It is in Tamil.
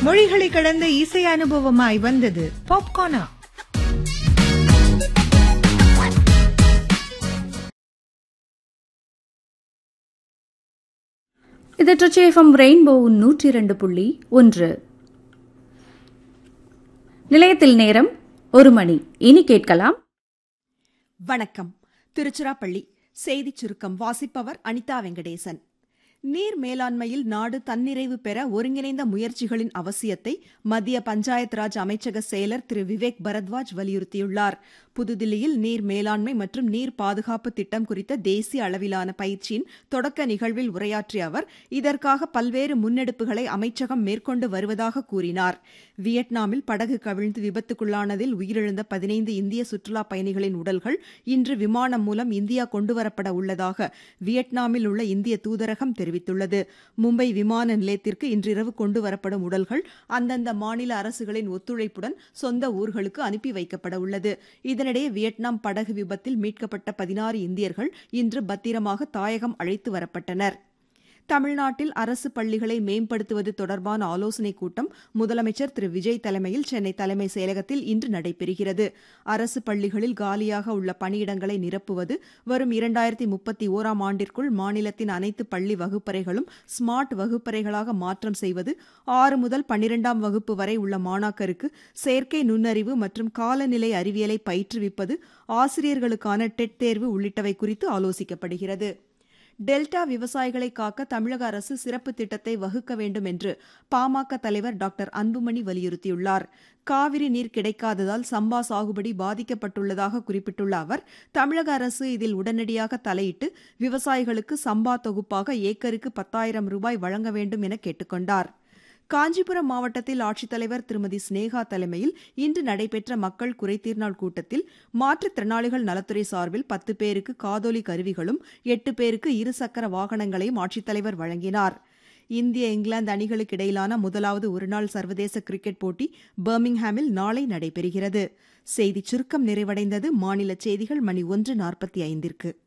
மொழிகளை கடந்த இசை அனுபவமாய் வந்தது பாப்கார்னா இது ட்ரிச்சேஃபம் ரெயின்போ நூற்றி இரண்டு புள்ளி ஒன்று நிலையத்தில் நேரம் ஒரு மணி இனி கேட்கலாம் வணக்கம் திருச்சிராப்பள்ளி செய்திச் சுருக்கம் வாசிப்பவர் அனிதா வெங்கடேசன் நீர் மேலாண்மையில் நாடு தன்னிறைவு பெற ஒருங்கிணைந்த முயற்சிகளின் அவசியத்தை மத்திய பஞ்சாயத் ராஜ் அமைச்சக செயலர் திரு விவேக் பரத்வாஜ் வலியுறுத்தியுள்ளார் புதுதில்லியில் நீர் மேலாண்மை மற்றும் நீர் பாதுகாப்பு திட்டம் குறித்த தேசிய அளவிலான பயிற்சியின் தொடக்க நிகழ்வில் உரையாற்றிய அவர் இதற்காக பல்வேறு முன்னெடுப்புகளை அமைச்சகம் மேற்கொண்டு வருவதாக கூறினார் வியட்நாமில் படகு கவிழ்ந்து விபத்துக்குள்ளானதில் உயிரிழந்த பதினைந்து இந்திய சுற்றுலாப் பயணிகளின் உடல்கள் இன்று விமானம் மூலம் இந்தியா கொண்டுவரப்பட உள்ளதாக வியட்நாமில் உள்ள இந்திய தூதரகம் தெரிவித்துள்ளது மும்பை விமான நிலையத்திற்கு இன்றிரவு கொண்டுவரப்படும் உடல்கள் அந்தந்த மாநில அரசுகளின் ஒத்துழைப்புடன் சொந்த ஊர்களுக்கு அனுப்பி வைக்கப்பட உள்ளது இதனிடையே வியட்நாம் படகு விபத்தில் மீட்கப்பட்ட பதினாறு இந்தியர்கள் இன்று பத்திரமாக தாயகம் அழைத்து வரப்பட்டனர் தமிழ்நாட்டில் அரசு பள்ளிகளை மேம்படுத்துவது தொடர்பான ஆலோசனைக் கூட்டம் முதலமைச்சர் திரு விஜய் தலைமையில் சென்னை தலைமை செயலகத்தில் இன்று நடைபெறுகிறது அரசு பள்ளிகளில் காலியாக உள்ள பணியிடங்களை நிரப்புவது வரும் இரண்டாயிரத்தி முப்பத்தி ஓராம் ஆண்டிற்குள் மாநிலத்தின் அனைத்து பள்ளி வகுப்பறைகளும் ஸ்மார்ட் வகுப்பறைகளாக மாற்றம் செய்வது ஆறு முதல் பன்னிரெண்டாம் வகுப்பு வரை உள்ள மாணாக்கருக்கு செயற்கை நுண்ணறிவு மற்றும் காலநிலை அறிவியலை பயிற்றுவிப்பது ஆசிரியர்களுக்கான டெட் தேர்வு உள்ளிட்டவை குறித்து ஆலோசிக்கப்படுகிறது டெல்டா விவசாயிகளை காக்க தமிழக அரசு சிறப்பு திட்டத்தை வகுக்க வேண்டும் என்று பாமக தலைவர் டாக்டர் அன்புமணி வலியுறுத்தியுள்ளார் காவிரி நீர் கிடைக்காததால் சம்பா சாகுபடி பாதிக்கப்பட்டுள்ளதாக குறிப்பிட்டுள்ள அவர் தமிழக அரசு இதில் உடனடியாக தலையிட்டு விவசாயிகளுக்கு சம்பா தொகுப்பாக ஏக்கருக்கு பத்தாயிரம் ரூபாய் வழங்க வேண்டும் என கேட்டுக்கொண்டார் காஞ்சிபுரம் மாவட்டத்தில் ஆட்சித்தலைவர் திருமதி ஸ்னேகா தலைமையில் இன்று நடைபெற்ற மக்கள் குறைதீர் நாள் கூட்டத்தில் மாற்றுத்திறனாளிகள் நலத்துறை சார்பில் பத்து பேருக்கு காதோலி கருவிகளும் எட்டு பேருக்கு இருசக்கர வாகனங்களையும் ஆட்சித்தலைவர் வழங்கினார் இந்திய இங்கிலாந்து அணிகளுக்கு இடையிலான முதலாவது ஒருநாள் சர்வதேச கிரிக்கெட் போட்டி பர்மிங்ஹாமில் நாளை நடைபெறுகிறது செய்திச் சுருக்கம் நிறைவடைந்தது மாநில செய்திகள் மணி ஒன்று நாற்பத்தி ஐந்திற்கு